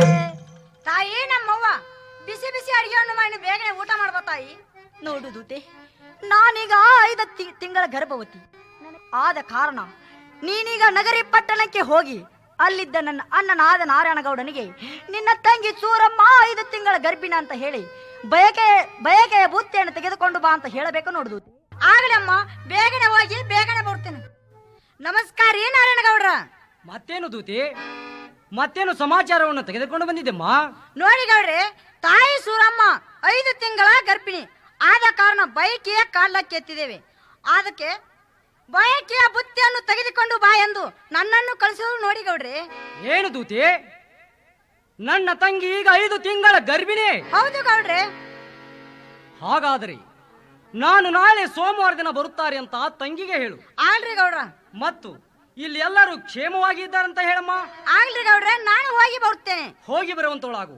ತಾಯಿ ನಮ್ಮವ್ವ ಬಿಸಿ ಬಿಸಿ ಅಡಿಗೆಯನ್ನು ಮಾಡಿ ಬೇಗನೆ ಊಟ ಮಾಡ್ಬೋ ತಾಯಿ ನೋಡು ದೂತೆ ನಾನೀಗ ಐದು ತಿ- ತಿಂಗಳ ಗರ್ಭವತಿ ಆದ ಕಾರಣ ನೀನೀಗ ನಗರಿ ಪಟ್ಟಣಕ್ಕೆ ಹೋಗಿ ಅಲ್ಲಿದ್ದ ನನ್ನ ಅಣ್ಣನಾದ ನಾರಾಯಣಗೌಡನಿಗೆ ನಿನ್ನ ತಂಗಿ ಚೂರಮ್ಮ ಐದು ತಿಂಗಳ ಗರ್ಭಿಣ ಅಂತ ಹೇಳಿ ಬಯಕೆ ಬಯಕೆಯ ಬುತ್ತಿಯನ್ನು ತೆಗೆದುಕೊಂಡು ಬಾ ಅಂತ ಹೇಳಬೇಕು ನೋಡು ದೂತೆ ಆಗಲಿ ಅಮ್ಮ ಬೇಗನೆ ಹೋಗಿ ಬೇಗನೆ ಬರ್ತೇನೆ ನಮಸ್ಕಾರ ರೀ ನಾರಾಯಣಗೌಡ್ರ ಮತ್ತೇನು ದೂತಿ ಮತ್ತೇನು ಸಮಾಚಾರವನ್ನು ತೆಗೆದುಕೊಂಡು ಬಂದಿದ್ದೆಮ್ಮ ನೋಡಿ ಗೌಡ್ರೆ ತಾಯಿ ಸೂರಮ್ಮ ಐದು ತಿಂಗಳ ಗರ್ಭಿಣಿ ಆದ ಕಾರಣ ಬೈಕಿಯ ಕಾಲಕ್ಕೆ ಎತ್ತಿದ್ದೇವೆ ಅದಕ್ಕೆ ಬಯಕೆಯ ಬುತ್ತಿಯನ್ನು ತೆಗೆದುಕೊಂಡು ಬಾ ಎಂದು ನನ್ನನ್ನು ಕಳಿಸೋದು ನೋಡಿ ಗೌಡ್ರೆ ಏನು ದೂತಿ ನನ್ನ ತಂಗಿ ಈಗ ಐದು ತಿಂಗಳ ಗರ್ಭಿಣಿ ಹೌದು ಗೌಡ್ರೆ ಹಾಗಾದರೆ ನಾನು ನಾಳೆ ಸೋಮವಾರ ದಿನ ಬರುತ್ತಾರೆ ಅಂತ ತಂಗಿಗೆ ಹೇಳು ಆಗ್ಲಿ ಗೌಡ್ರ ಮತ್ತು ಇಲ್ಲಿ ಎಲ್ಲರೂ ಕ್ಷೇಮವಾಗಿದ್ದಾರಂತ ಹೇಳಮ್ಮ ಆಗ್ಲಿ ಗೌಡ್ರೆ ನಾನು ಹೋಗಿ ಬರ್ತೇನೆ ಹೋಗಿ ಬರುವಂತವಳಾಗು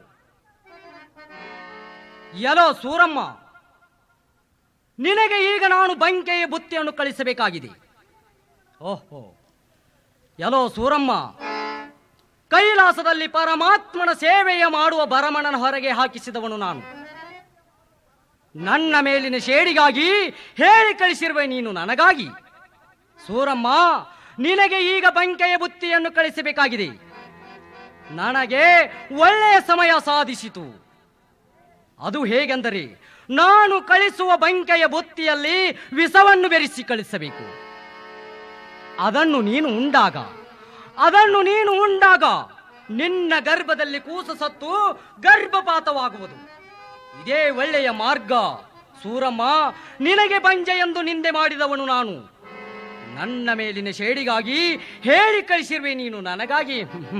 ಎಲೋ ಸೂರಮ್ಮ ನಿನಗೆ ಈಗ ನಾನು ಬಂಕೆಯ ಬುತ್ತಿಯನ್ನು ಕಳಿಸಬೇಕಾಗಿದೆ ಓಹೋ ಎಲೋ ಸೂರಮ್ಮ ಕೈಲಾಸದಲ್ಲಿ ಪರಮಾತ್ಮನ ಸೇವೆಯ ಮಾಡುವ ಭರಮಣನ ಹೊರಗೆ ಹಾಕಿಸಿದವನು ನಾನು ನನ್ನ ಮೇಲಿನ ಶೇಡಿಗಾಗಿ ಹೇಳಿ ಕಳಿಸಿರುವೆ ನೀನು ನನಗಾಗಿ ಸೂರಮ್ಮ ನಿನಗೆ ಈಗ ಬಂಕೆಯ ಬುತ್ತಿಯನ್ನು ಕಳಿಸಬೇಕಾಗಿದೆ ನನಗೆ ಒಳ್ಳೆಯ ಸಮಯ ಸಾಧಿಸಿತು ಅದು ಹೇಗೆಂದರೆ ನಾನು ಕಳಿಸುವ ಬಂಕೆಯ ಬುತ್ತಿಯಲ್ಲಿ ವಿಷವನ್ನು ಬೆರೆಸಿ ಕಳಿಸಬೇಕು ಅದನ್ನು ನೀನು ಉಂಡಾಗ ಅದನ್ನು ನೀನು ಉಂಡಾಗ ನಿನ್ನ ಗರ್ಭದಲ್ಲಿ ಕೂಸು ಸತ್ತು ಗರ್ಭಪಾತವಾಗುವುದು ಇದೇ ಒಳ್ಳೆಯ ಮಾರ್ಗ ಸೂರಮ್ಮ ನಿನಗೆ ಬಂಜೆ ಎಂದು ನಿಂದೆ ಮಾಡಿದವನು ನಾನು ನನ್ನ ಮೇಲಿನ ಶೇಡಿಗಾಗಿ ಹೇಳಿ ಕಳಿಸಿರುವೆ ನೀನು ನನಗಾಗಿ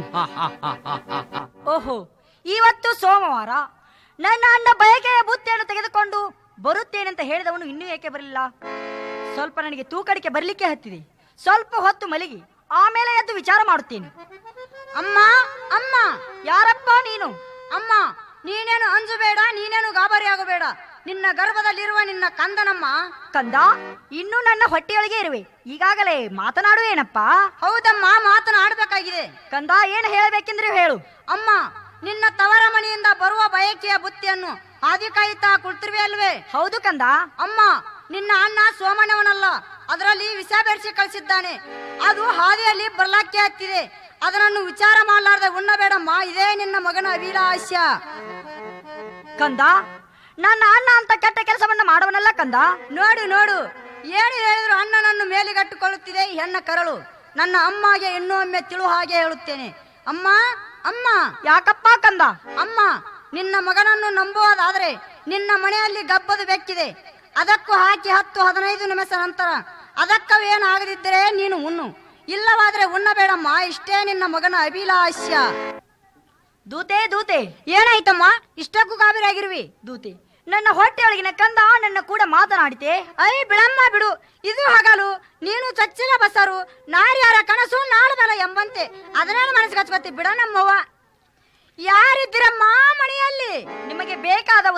ಓಹೋ ಇವತ್ತು ಸೋಮವಾರ ನನ್ನ ಅಣ್ಣ ಬಯಕೆಯ ಬುತ್ತಿಯನ್ನು ತೆಗೆದುಕೊಂಡು ಬರುತ್ತೇನೆಂತ ಹೇಳಿದವನು ಇನ್ನೂ ಏಕೆ ಬರಲಿಲ್ಲ ಸ್ವಲ್ಪ ನನಗೆ ತೂಕಡಿಕೆ ಬರಲಿಕ್ಕೆ ಹತ್ತಿದೆ ಸ್ವಲ್ಪ ಹೊತ್ತು ಮಲಗಿ ಆಮೇಲೆ ಎದ್ದು ವಿಚಾರ ಮಾಡುತ್ತೇನೆ ಅಮ್ಮ ಅಮ್ಮ ಯಾರಪ್ಪ ನೀನು ಅಮ್ಮ ನೀನೇನು ಅಂಜಬೇಡ ನೀನೇನು ಗಾಬರಿ ಆಗಬೇಡ ನಿನ್ನ ಗರ್ಭದಲ್ಲಿರುವ ನಿನ್ನ ಕಂದನಮ್ಮ ಕಂದ ಇನ್ನೂ ನನ್ನ ಹೊಟ್ಟೆಯೊಳಗೆ ಇರುವೆ ಈಗಾಗಲೇ ಮಾತನಾಡುವೇನಪ್ಪ ಹೌದಮ್ಮ ಮಾತನಾಡಬೇಕಾಗಿದೆ ಕಂದ ಏನು ಹೇಳಬೇಕೆಂದ್ರೆ ಹೇಳು ಅಮ್ಮ ನಿನ್ನ ತವರ ಮನೆಯಿಂದ ಬರುವ ಬಯಕೆಯ ಬುತ್ತಿಯನ್ನು ಹಾದಿ ಕಾಯುತ್ತಾ ಕುಳಿತಿರುವೆ ಅಲ್ವೇ ಹೌದು ಕಂದ ಅಮ್ಮ ನಿನ್ನ ಅಣ್ಣ ಸೋಮಣ್ಣವನಲ್ಲ ಅದರಲ್ಲಿ ವಿಷ ಬೆರೆಸಿ ಕಳಿಸಿದ್ದಾನೆ ಅದು ಹಾದಿಯಲ್ಲಿ ಬರ್ಲಾಕ್ಕೆ ಹತ್ತಿದೆ ಅದನ್ನು ವಿಚಾರ ಮಾಡಲಾರ್ದೆ ಉಣ್ಣಬೇಡಮ್ಮ ಇದೇ ನಿನ್ನ ಮಗನ ಅಭಿಲಾಷ್ಯ ಕಂದ ನನ್ನ ಅಣ್ಣ ಅಂತ ಕೆಟ್ಟ ಕೆಲಸವನ್ನ ಮಾಡವನಲ್ಲ ಕಂದ ನೋಡು ನೋಡು ಏನು ಹೇಳಿದ್ರು ಅಣ್ಣನನ್ನು ಮೇಲಿಗಟ್ಟುಕೊಳ್ಳುತ್ತಿದೆ ಈ ಹೆಣ್ಣ ಕರಳು ನನ್ನ ಅಮ್ಮಗೆ ಇನ್ನೂ ಒಮ್ಮೆ ತಿಳು ಹಾಗೆ ಹೇಳುತ್ತೇನೆ ಅಮ್ಮ ಅಮ್ಮ ಯಾಕಪ್ಪ ಕಂದ ಅಮ್ಮ ನಿನ್ನ ಮಗನನ್ನು ನಂಬುವುದಾದರೆ ನಿನ್ನ ಮನೆಯಲ್ಲಿ ಗಬ್ಬದ ಬೆಕ್ಕಿದೆ ಅದಕ್ಕೂ ಹಾಕಿ ಹತ್ತು ಹದಿನೈದು ನಿಮಿಷ ನಂತರ ಅದಕ್ಕವೇನು ಆಗದಿದ್ದರೆ ನೀನು ಉಣ್ಣು ಇಲ್ಲವಾದ್ರೆ ಉಣ್ಣಬೇಡಮ್ಮ ಇಷ್ಟೇ ನಿನ್ನ ಮಗನ ಅಭಿಲಾಷ್ಯ ದೂತೆ ದೂತೆ ಏನಾಯ್ತಮ್ಮ ಇಷ್ಟಕ್ಕೂ ಗಾಬರಿ ಆಗಿರುವಿ ದೂತೆ ನನ್ನ ಹೊಟ್ಟೆಯೊಳಗಿನ ಕಂದ ನನ್ನ ಕೂಡ ಮಾತನಾಡಿತೆ ಐ ಬಿಡಮ್ಮ ಬಿಡು ಇದು ಹಗಲು ನೀನು ಚಚ್ಚಿನ ಬಸರು ನಾರ್ಯಾರ ಕನಸು ನಾಳು ಬಲ ಎಂಬಂತೆ ಅದನ್ನೇನು ಮನಸ್ಸಿಗೆ ಹಚ್ಕೊತಿ ಬಿಡ ನಮ್ಮವ್ವ ಯಾರಿದ್ದೀರಮ್ಮ ಮನೆಯಲ್ಲಿ ನಿಮಗೆ ಬೇಕಾದ